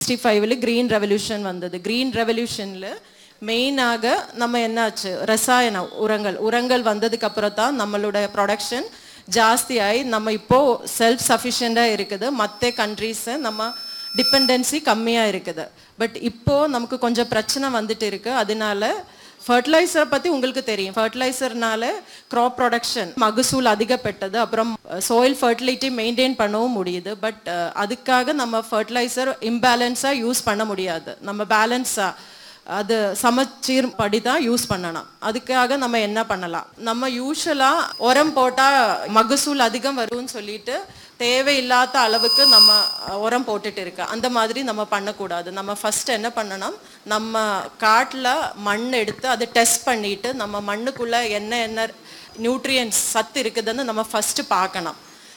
sixty ஃபைவ்ல green revolution வந்தது green ரெவல்யூஷனில் மெயினாக நம்ம என்னாச்சு ரசாயன உரங்கள் உரங்கள் வந்ததுக்கு அப்புறம் தான் நம்மளோட ப்ரொடக்ஷன் ஜாஸ்தியாகி நம்ம இப்போ செல்ஃப் சஃபிஷியண்டாக இருக்குது மற்ற கண்ட்ரீஸை நம்ம டிபெண்டன்சி கம்மியாக இருக்குது பட் இப்போ நமக்கு கொஞ்சம் பிரச்சனை வந்துட்டு இருக்கு அதனால ஃபர்டிலைசரை பற்றி உங்களுக்கு தெரியும் ஃபர்டிலைசர்னால க்ராப் ப்ரொடக்ஷன் மகசூல் அதிகப்பட்டது அப்புறம் சோயில் ஃபர்டிலிட்டி மெயின்டைன் பண்ணவும் முடியுது பட் அதுக்காக நம்ம ஃபர்டிலைசர் இம்பேலன்ஸாக யூஸ் பண்ண முடியாது நம்ம பேலன்ஸாக அது சமச்சீர் படி தான் யூஸ் பண்ணணும் அதுக்காக நம்ம என்ன பண்ணலாம் நம்ம யூஸ்வலாக உரம் போட்டால் மகசூல் அதிகம் வரும்னு சொல்லிட்டு தேவையில்லாத அளவுக்கு நம்ம அஹ், உரம் போட்டுட்டு இருக்கு அந்த மாதிரி நம்ம பண்ணக்கூடாது நம்ம ஃபர்ஸ்ட் என்ன பண்ணணும் நம்ம காட்டில் மண் எடுத்து அதை டெஸ்ட் பண்ணிட்டு நம்ம மண்ணுக்குள்ள என்ன என்ன நியூட்ரியன்ஸ் சத்து இருக்குதுன்னு நம்ம ஃபர்ஸ்ட் பார்க்கணும்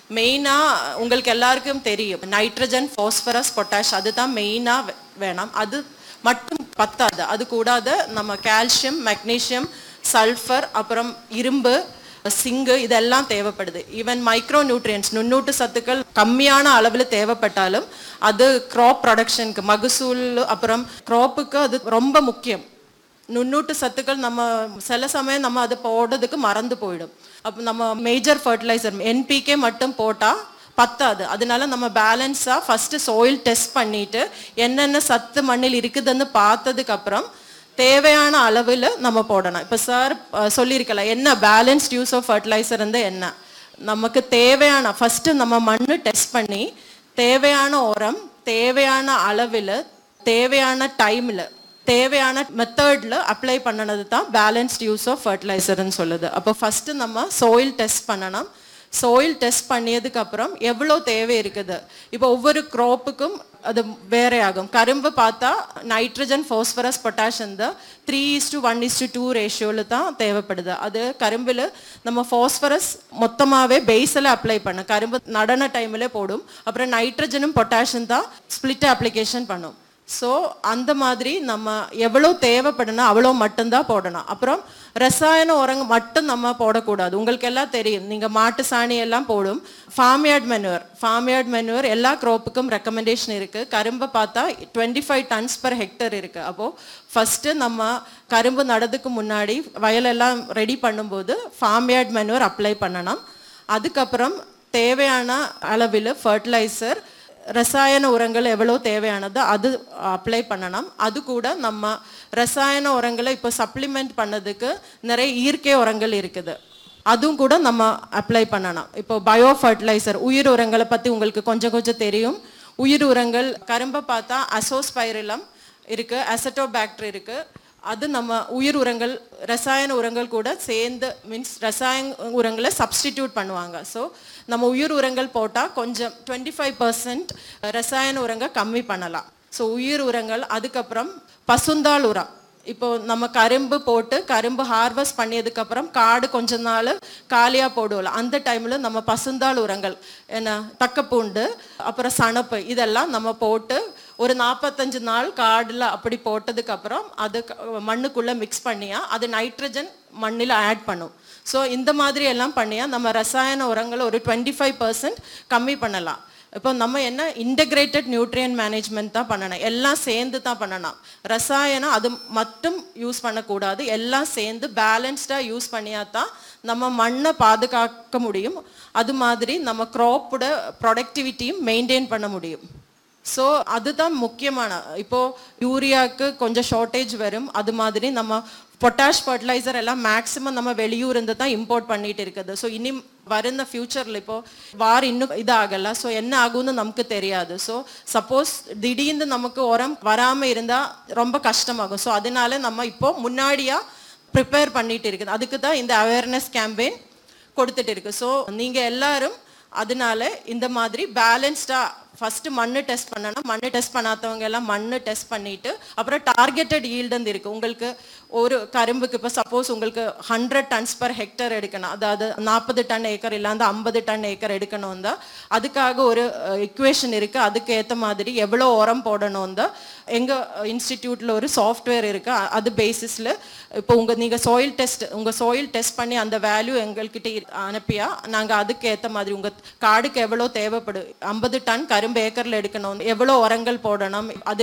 மெயினாக உங்களுக்கு எல்லாருக்கும் தெரியும் நைட்ரஜன் ஃபாஸ்பரஸ் பொட்டாஷ் அதுதான் மெயினாக வேணும் அது மட்டும் பத்தாது அது கூடாத நம்ம கால்சியம் மெக்னீசியம் சல்ஃபர் அப்புறம் இரும்பு சிங்கு இதெல்லாம் தேவைப்படுது ஈவன் மைக்ரோ நியூட்ரியன்ஸ் நுண்ணூட்டு சத்துக்கள் கம்மியான அளவில் தேவைப்பட்டாலும் அது க்ராப் ப்ரொடக்ஷனுக்கு மகசூல் அப்புறம் க்ராப்புக்கு அது ரொம்ப முக்கியம் நுண்ணூட்டு சத்துக்கள் நம்ம சில சமயம் நம்ம அது போடுறதுக்கு மறந்து போயிடும் அப்போ நம்ம மேஜர் ஃபர்டிலைசர் என்பிகே மட்டும் போட்டால் பத்தாது அதனால நம்ம பேலன்ஸாக ஃபஸ்ட்டு சாயில் டெஸ்ட் பண்ணிட்டு என்னென்ன சத்து மண்ணில் இருக்குதுன்னு பார்த்ததுக்கு அப்புறம் தேவையான அளவில் நம்ம போடணும் இப்போ சார் சொல்லியிருக்கலாம் என்ன பேலன்ஸ்ட் யூஸ் ஆஃப் ஃபர்டிலைசர் வந்து என்ன நமக்கு தேவையான ஃபஸ்ட்டு நம்ம மண் டெஸ்ட் பண்ணி தேவையான உரம் தேவையான அளவில் தேவையான டைமில் தேவையான மெத்தடில் அப்ளை பண்ணனது தான் பேலன்ஸ்ட் யூஸ் ஆஃப் ஃபர்டிலைசர்னு சொல்லுது அப்போ ஃபஸ்ட்டு நம்ம சோயில் டெஸ்ட் பண்ணணும் சோயில் டெஸ்ட் பண்ணியதுக்கு அப்புறம் எவ்வளோ தேவை இருக்குது இப்போ ஒவ்வொரு க்ராப்புக்கும் அது வேறே ஆகும் கரும்பு பார்த்தா நைட்ரஜன் ஃபாஸ்பரஸ் பொட்டாஷியம் தான் three is to one is to two ரேஷியோவில் தான் தேவைப்படுது அது கரும்பில் நம்ம ஃபாஸ்பரஸ் மொத்தமாகவே பேஸில் அப்ளை பண்ண கரும்பு நடன டைமில் போடும் அப்புறம் நைட்ரஜனும் பொட்டாஷியம் தான் ஸ்பிளிட் அப்ளிகேஷன் பண்ணும் ஸோ அந்த மாதிரி நம்ம எவ்வளோ தேவைப்படணும் அவ்வளோ மட்டும்தான் போடணும் அப்புறம் ரசாயன உரங்க மட்டும் நம்ம போடக்கூடாது உங்களுக்கு எல்லாம் தெரியும் நீங்கள் மாட்டு சாணி எல்லாம் போடும் ஃபார்ம்யார்ட் மெனுவர் ஃபார்ம்யார்ட் மெனுவர் எல்லா க்ராப்புக்கும் ரெக்கமெண்டேஷன் இருக்குது கரும்பை பார்த்தா twenty five tons per hectare இருக்குது அப்போது ஃபஸ்ட்டு நம்ம கரும்பு நடதுக்கு முன்னாடி வயலெல்லாம் ரெடி பண்ணும்போது ஃபார்ம்யார்ட் மெனுவர் அப்ளை பண்ணணும் அதுக்கப்புறம் தேவையான அளவில் ஃபர்டிலைசர் ரசாயன உரங்கள் எவ்வளோ தேவையானதோ அது அப்ளை பண்ணணும் அது கூட நம்ம ரசாயன உரங்களை இப்போ சப்ளிமெண்ட் பண்ணதுக்கு நிறைய இயற்கை உரங்கள் இருக்குது அதுவும் கூட நம்ம அப்ளை பண்ணணும் இப்போ பயோ ஃபர்டிலைசர் உயிர் உரங்களை பற்றி உங்களுக்கு கொஞ்சம் கொஞ்சம் தெரியும் உயிர் உரங்கள் கரும்பை பார்த்தா அசோஸ்பைரிலம் இருக்குது அசட்டோபாக்டர் இருக்குது அது நம்ம உயிர் உரங்கள் ரசாயன உரங்கள் கூட சேர்ந்து மீன்ஸ் ரசாயன உரங்களை சப்ஸ்டிடியூட் பண்ணுவாங்க ஸோ நம்ம உயிர் உரங்கள் போட்டால் கொஞ்சம் டுவெண்ட்டி ஃபைவ் பர்சன்ட் ரசாயன உரங்கள் கம்மி பண்ணலாம் ஸோ உயிர் உரங்கள் அதுக்கப்புறம் பசுந்தாள் உரம் இப்போ நம்ம கரும்பு போட்டு கரும்பு ஹார்வெஸ்ட் பண்ணியதுக்கப்புறம் காடு கொஞ்ச நாள் காலியாக போடுவோம்ல அந்த டைமில் நம்ம பசுந்தாள் உரங்கள் என்ன தக்கப்பூண்டு அப்புறம் சணப்பு இதெல்லாம் நம்ம போட்டு ஒரு நாற்பத்தஞ்சு நாள் காடில் அப்படி போட்டதுக்கப்புறம் அது க- மண்ணுக்குள்ளே மிக்ஸ் பண்ணியா அது நைட்ரஜன் மண்ணில் ஆட் பண்ணும் ஸோ இந்த மாதிரி எல்லாம் பண்ணியா நம்ம ரசாயன உரங்களை ஒரு டுவெண்ட்டி ஃபைவ் பர்சன்ட் கம்மி பண்ணலாம் இப்போ நம்ம என்ன இன்டகிரேட்டட் நியூட்ரியன் மேனேஜ்மெண்ட் தான் பண்ணணும் எல்லாம் சேர்ந்து தான் பண்ணணும் ரசாயனம் அது மட்டும் யூஸ் பண்ணக்கூடாது எல்லாம் சேர்ந்து பேலன்ஸ்டாக யூஸ் பண்ணியா தான் நம்ம மண்ணை பாதுகாக்க முடியும் அது மாதிரி நம்ம க்ராப்போட ப்ரொடக்டிவிட்டியும் மெயின்டைன் பண்ண முடியும் ஸோ அதுதான் முக்கியமான இப்போ யூரியாவுக்கு கொஞ்சம் ஷார்ட்டேஜ் வரும் அது மாதிரி நம்ம பொட்டாஷ் ஃபர்டிலைசர் எல்லாம் மேக்ஸிமம் நம்ம வெளியூர் இருந்து தான் இம்போர்ட் பண்ணிட்டு இருக்குது ஸோ இனி வருந்த ஃபியூச்சரில் இப்போ வார் இன்னும் இதாகல ஸோ என்ன ஆகும்னு நமக்கு தெரியாது ஸோ சப்போஸ் திடீர்னு நமக்கு உரம் வராமல் இருந்தால் ரொம்ப கஷ்டமாகும் ஸோ அதனால நம்ம இப்போ முன்னாடியாக ப்ரிப்பேர் பண்ணிட்டு இருக்குது அதுக்கு தான் இந்த அவேர்னஸ் கேம்பெயின் கொடுத்துட்டு இருக்கு ஸோ நீங்கள் எல்லாரும் அதனால இந்த மாதிரி பேலன்ஸ்டாக ஃபர்ஸ்ட் மண்ணு டெஸ்ட் பண்ணணும் மண்ணு டெஸ்ட் பண்ணாதவங்க எல்லாம் மண்ணு டெஸ்ட் பண்ணிட்டு அப்புறம் டார்கெட்டட் ஈல்டு இருக்கு உங்களுக்கு ஒரு கரும்புக்கு இப்போ சப்போஸ் உங்களுக்கு ஹண்ட்ரட் டன்ஸ் பர் ஹெக்டர் எடுக்கணும் அதாவது நாற்பது டன் ஏக்கர் இல்லாத ஐம்பது டன் ஏக்கர் எடுக்கணும் தான் அதுக்காக ஒரு இக்குவேஷன் இருக்கு அதுக்கு ஏற்ற மாதிரி எவ்வளோ உரம் போடணும் தான் எங்கள் இன்ஸ்டிடியூட்டில் ஒரு சாஃப்ட்வேர் இருக்கு அ- அது பேசிஸில் இப்போ உங்கள் நீங்கள் சாயில் டெஸ்ட் உங்கள் சாயில் டெஸ்ட் பண்ணி அந்த வேல்யூ எங்கள்கிட்ட இரு- அனுப்பியா நாங்கள் அதுக்கு ஏற்ற மாதிரி உங்கள் காடுக்கு எவ்வளோ தேவைப்படும் ஐம்பது டன் கரும்பு கரும்பு ஏக்கர்ல எடுக்கணும் எவ்வளவு உரங்கள் போடணும் அது